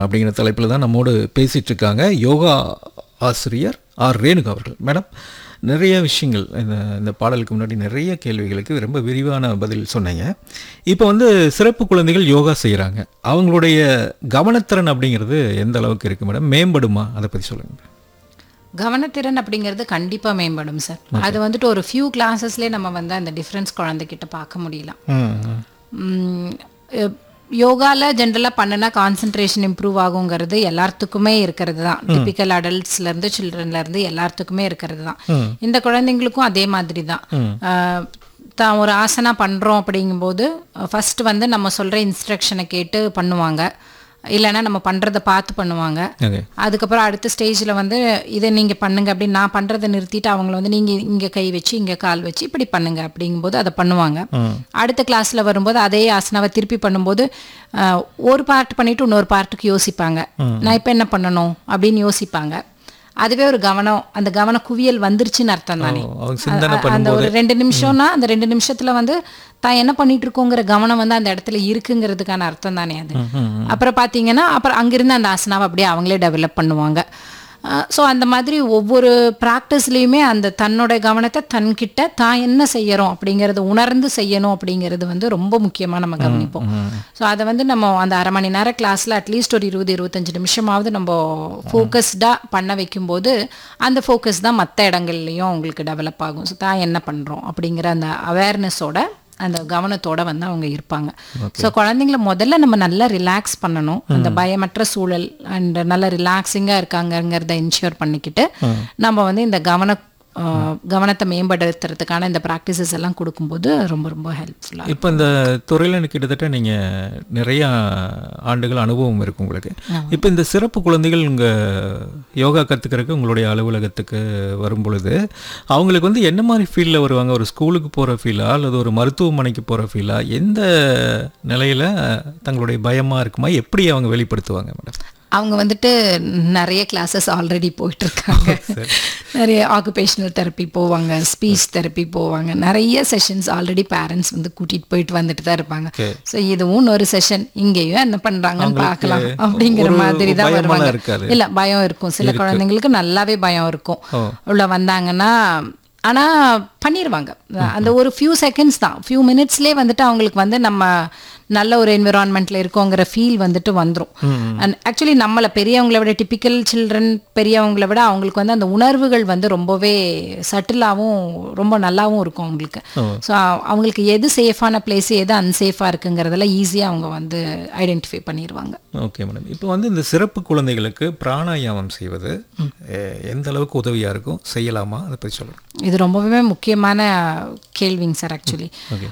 அப்படிங்கிற தலைப்பில் தான் நம்மோடு பேசிகிட்டு இருக்காங்க யோகா ஆசிரியர் ஆர் ரேணுகா அவர்கள் மேடம் நிறைய விஷயங்கள் இந்த இந்த பாடலுக்கு முன்னாடி நிறைய கேள்விகளுக்கு ரொம்ப விரிவான பதில் சொன்னீங்க இப்போ வந்து சிறப்பு குழந்தைகள் யோகா செய்கிறாங்க அவங்களுடைய கவனத்திறன் அப்படிங்கிறது எந்த அளவுக்கு இருக்குது மேடம் மேம்படுமா அதை பற்றி சொல்லுங்கள் கவனத்திறன் அப்படிங்கிறது கண்டிப்பாக மேம்படும் சார் அது வந்துட்டு ஒரு ஃபியூ கிளாஸஸ்லேயே நம்ம வந்து அந்த டிஃப்ரென்ஸ் குழந்தைகிட்ட பார்க்க முடியலாம் ம் யோகாவில் ஜென்ரலாக பண்ணுனா கான்சென்ட்ரேஷன் இம்ப்ரூவ் ஆகுங்கிறது எல்லாத்துக்குமே இருக்கிறது தான் டிபிக்கல் அடல்ட்ஸ்லேருந்து சில்ட்ரன்லேருந்து எல்லாத்துக்குமே இருக்கிறது தான் இந்த குழந்தைங்களுக்கும் அதே மாதிரி தான் அஹ், தான் ஒரு ஆசனா பண்ணுறோம் அப்படிங்கும்போது ஃபர்ஸ்ட் வந்து நம்ம சொல்கிற இன்ஸ்ட்ரக்ஷனை கேட்டு பண்ணுவாங்க இல்லைன்னா நம்ம பண்ணுறதை பார்த்து பண்ணுவாங்க ஓகே அதுக்கப்புறம் அடுத்த ஸ்டேஜில் வந்து இதை நீங்கள் பண்ணுங்க அப்படின்னு நான் பண்ணுறதை நிறுத்திட்டு அவங்கள வந்து நீங்கள் இங்கே கை வச்சு இங்கே கால் வச்சு இப்படி பண்ணுங்க அப்படிங்கும்போது அதை பண்ணுவாங்க அடுத்த கிளாஸில் வரும்போது அதே ஆசனாவை திருப்பி பண்ணும்போது ஆஹ், ஒரு பார்ட் பண்ணிட்டு இன்னொரு பார்ட்டுக்கு யோசிப்பாங்க நான் இப்போ என்ன பண்ணணும் அப்படின்னு யோசிப்பாங்க அதுவே ஒரு கவனம் அந்த கவன குவியல் வந்துருச்சுன்னு அர்த்தம் தானே அவங்க சிந்தனை அ- அந்த ஒரு ரெண்டு நிமிஷம்னா அந்த ரெண்டு நிமிஷத்துல வந்து தான் என்ன பண்ணிட்டு இருக்கோங்கிற கவனம் வந்து அந்த இடத்துல இருக்குங்கிறதுக்கான அர்த்தம் தானே அது அப்புறம் பாத்தீங்கன்னா அப்புறம் அங்கிருந்து அந்த ஆசனாவை அப்படியே அவங்களே டெவலப் பண்ணுவாங்க ஸோ அந்த மாதிரி ஒவ்வொரு ப்ராக்டிஸ்லேயுமே அந்த தன்னோட கவனத்தை தன்கிட்ட தான் என்ன செய்யறோம் அப்படிங்கிறத உணர்ந்து செய்யணும் அப்படிங்கிறது வந்து ரொம்ப முக்கியமாக நம்ம கவனிப்போம் ஸோ அதை வந்து நம்ம அந்த அரை மணி நேரம் கிளாஸில் அட்லீஸ்ட் ஒரு இருபது இருபத்தஞ்சு நிமிஷமாவது நம்ம ஃபோக்கஸ்டாக பண்ண வைக்கும்போது அந்த ஃபோக்கஸ் தான் மற்ற இடங்கள்லையும் உங்களுக்கு டெவலப் ஆகும் ஸோ தான் என்ன பண்ணுறோம் அப்படிங்கிற அந்த அவேர்னஸோட அந்த கவனத்தோட வந்து அவங்க இருப்பாங்க ஸோ குழந்தைங்கள முதல்ல நம்ம நல்லா ரிலாக்ஸ் பண்ணணும் அந்த பயமற்ற சூழல் அண்ட் நல்ல ரிலாக்ஸிங்காக இருக்காங்கங்கிறத இன்ஷூர் பண்ணிக்கிட்டு நம்ம வந்து இந்த கவன ஆஹ், கவனத்தை மேம்படுத்துறதுக்கான இந்த ப்ராக்டிசஸ் எல்லாம் கொடுக்கும்போது ரொம்ப ரொம்ப ஹெல்ப்ஃபுல்லாக இப்போ இந்த துறையில் கிட்டத்தட்ட நீங்கள் நிறையா ஆண்டுகள் அனுபவம் இருக்கு உங்களுக்கு இப்போ இந்த சிறப்பு குழந்தைகள் உங்கள் யோகா கற்றுக்கிறதுக்கு உங்களுடைய அலுவலகத்துக்கு வரும் பொழுது அவங்களுக்கு வந்து என்ன மாதிரி ஃபீல்டில் வருவாங்க ஒரு ஸ்கூலுக்கு போகிற ஃபீலா அல்லது ஒரு மருத்துவமனைக்கு போகிற ஃபீலா எந்த நிலையில் தங்களுடைய பயமாக இருக்குமா எப்படி அவங்க வெளிப்படுத்துவாங்க மேடம் அவங்க வந்துட்டு நிறைய கிளாஸஸ் ஆல்ரெடி போயிட்டு இருக்காங்க நிறைய ஆக்குபேஷனல் தெரப்பி போவாங்க ஸ்பீச் தெரப்பி போவாங்க நிறைய செஷன்ஸ் ஆல்ரெடி பேரண்ட்ஸ் வந்து கூட்டிட்டு போயிட்டு வந்துட்டு தான் இருப்பாங்க ஸோ இதுவும் ஒரு செஷன் இங்கேயும் என்ன பண்றாங்கன்னு பார்க்கலாம் அப்படிங்கிற ஒரு மாதிரி தான் பயமெல்லாம் வருவாங்க இருக்காது. இல்ல பயம் இருக்கும் சில குழந்தைங்களுக்கு நல்லாவே பயம் இருக்கும் உள்ள வந்தாங்கன்னா ஆனா பண்ணிடுவாங்க அந்த ஒரு ஃபியூ செகண்ட்ஸ் தான் ஃபியூ மினிட்ஸ்லேயே வந்துட்டு அவங்களுக்கு வந்து நம்ம நல்ல ஒரு என்விரான்மெண்ட்ல இருக்கோங்கிற ஃபீல் வந்துட்டு வந்துரும் அண்ட் ஆக்சுவலி நம்மளை பெரியவங்கள விட டிபிக்கல் சில்ட்ரன் பெரியவங்கள விட அவங்களுக்கு வந்து அந்த உணர்வுகள் வந்து ரொம்பவே சட்டிலாகவும் ரொம்ப நல்லாவும் இருக்கும் அவங்களுக்கு ஸோ அவங்களுக்கு எது சேஃபான பிளேஸ் எது அன்சேஃபாக இருக்குங்கிறதெல்லாம் ஈஸியாக அவங்க வந்து ஐடென்டிஃபை பண்ணிடுவாங்க ஓகே மேடம் இப்போ வந்து இந்த சிறப்பு குழந்தைகளுக்கு பிராணாயாமம் செய்வது எ- எந்த அளவுக்கு உதவியாக இருக்கும் செய்யலாமா அதை பற்றி சொல்லுங்கள் இது ரொம்பவே முக்கியமான கேள்விங்க சார் ஆக்சுவலி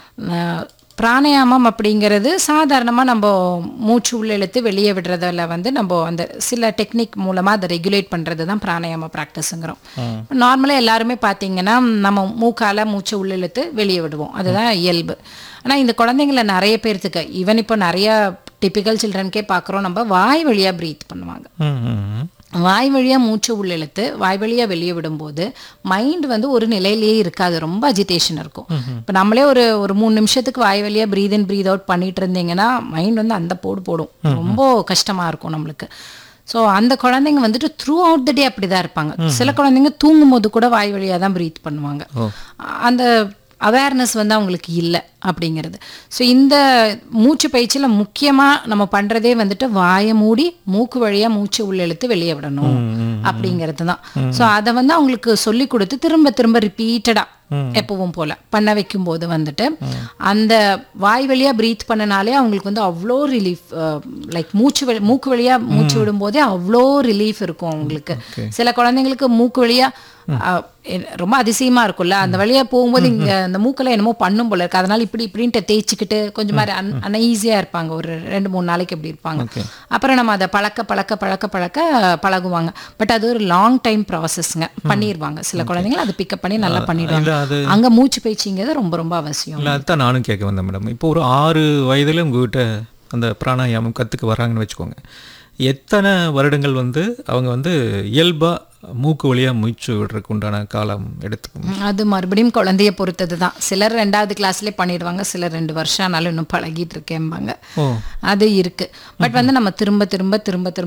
பிராணாயாமம் அப்படிங்கிறது சாதாரணமாக நம்ம மூச்சு உள்ள இழுத்து வெளியே விடுறதுல வந்து நம்ம அந்த சில டெக்னிக் மூலமாக அதை ரெகுலேட் பண்ணுறது தான் பிராணாயாம ப்ராக்டிஸுங்கிறோம் நார்மலாக எல்லாருமே பார்த்தீங்கன்னா நம்ம மூக்கால மூச்சை உள்ள இழுத்து வெளியே விடுவோம் அதுதான் இயல்பு ஆனால் இந்த குழந்தைங்கள நிறைய பேர்த்துக்கு ஈவன் இப்போ நிறைய டிபிக்கல் சில்ட்ரனுக்கே பார்க்குறோம் நம்ம வாய் வழியாக ப்ரீத் பண்ணுவாங்க ம் ம், ம். வாய் வழியாக மூச்சு உள்ளிழுத்து வாய் வழியாக வெளியே விடும்போது மைண்ட் வந்து ஒரு நிலையிலேயே இருக்காது ரொம்ப அஜிடேஷன் இருக்கும் இப்போ நம்மளே ஒரு ஒரு மூணு நிமிஷத்துக்கு வாய் வழியாக ப்ரீத் இன் ப்ரீத் அவுட் பண்ணிட்டு இருந்தீங்கன்னா மைண்ட் வந்து அந்த போடு போடும் ரொம்ப கஷ்டமாக இருக்கும் நம்மளுக்கு ஸோ அந்த குழந்தைங்க வந்துட்டு த்ரூ அவுட் த டே அப்படி தான் இருப்பாங்க சில குழந்தைங்க தூங்கும் போது கூட வாய் வழியாக தான் ப்ரீத் பண்ணுவாங்க அந்த அவேர்னஸ் வந்து அவங்களுக்கு இல்லை அப்படிங்கிறது ஸோ இந்த மூச்சு பயிற்சியில் முக்கியமாக நம்ம பண்ணுறதே வந்துட்டு வாயை மூடி மூக்கு வழியாக மூச்சு உள்ள இழுத்து வெளியே விடணும் அப்படிங்கிறது தான் ஸோ அதை வந்து அவங்களுக்கு சொல்லி கொடுத்து திரும்ப திரும்ப ரிப்பீட்டடாக எப்பவும் போல பண்ண வைக்கும்போது வந்துட்டு அந்த வாய் வழியா ப்ரீத் பண்ணனாலே அவங்களுக்கு வந்து அவ்வளோ ரிலீஃப் லைக் மூச்சு வழி மூக்கு வழியா மூச்சு விடும்போதே அவ்வளோ ரிலீஃப் இருக்கும் அவங்களுக்கு சில குழந்தைங்களுக்கு மூக்கு வழியா அஹ், எ- ரொம்ப அதிசயமா இருக்கும்ல அந்த வழியா போகும்போது இங்க அந்த மூக்கில் என்னமோ பண்ணும் போல இருக்கு அதனால இப்படி இப்படின்ட்டு தேய்ச்சிக்கிட்டு கொஞ்சம் மாதிரி அன் அன்ஈஸியா இருப்பாங்க ஒரு ரெண்டு மூணு நாளைக்கு அப்படி இருப்பாங்க அப்புறம் நம்ம அதை பழக்க பழக்க பழக்க பழக்க பழகுவாங்க பட் அது ஒரு லாங் டைம் ப்ராசஸ்ங்க பண்ணிடுவாங்க சில குழந்தைங்க அதை பிக்கப் பண்ணி நல்லா பண்ணிடுவாங்க இல்லை அது அங்க மூச்சு பயிற்சிங்கிறது ரொம்ப ரொம்ப அவசியம் இல்லை அதுதான் நானும் கேட்க வந்தேன் மேடம் இப்போ ஒரு ஆறு வயதில் உங்ககிட்ட அந்த பிராணாயாமம் கற்றுக்க வராங்கன்னு வச்சுக்கோங்க எத்தனை வருடங்கள் வந்து அவங்க வந்து இயல்பாக மூக்கு வழியாக மூச்சு விடுறதுக்கு உண்டான காலம் எடுத்துக்கும் ம், அது மறுபடியும் குழந்தைய பொறுத்தது தான் சிலர் ரெண்டாவது கிளாஸ்லேயே பண்ணிடுவாங்க சிலர் ரெண்டு வருஷம் ஆனாலும் இன்னும் பழகிட்டு இருக்கேன்பாங்க ஓ அது இருக்கு பட் வந்து நம்ம திரும்ப திரும்ப திரும்ப திரும்ப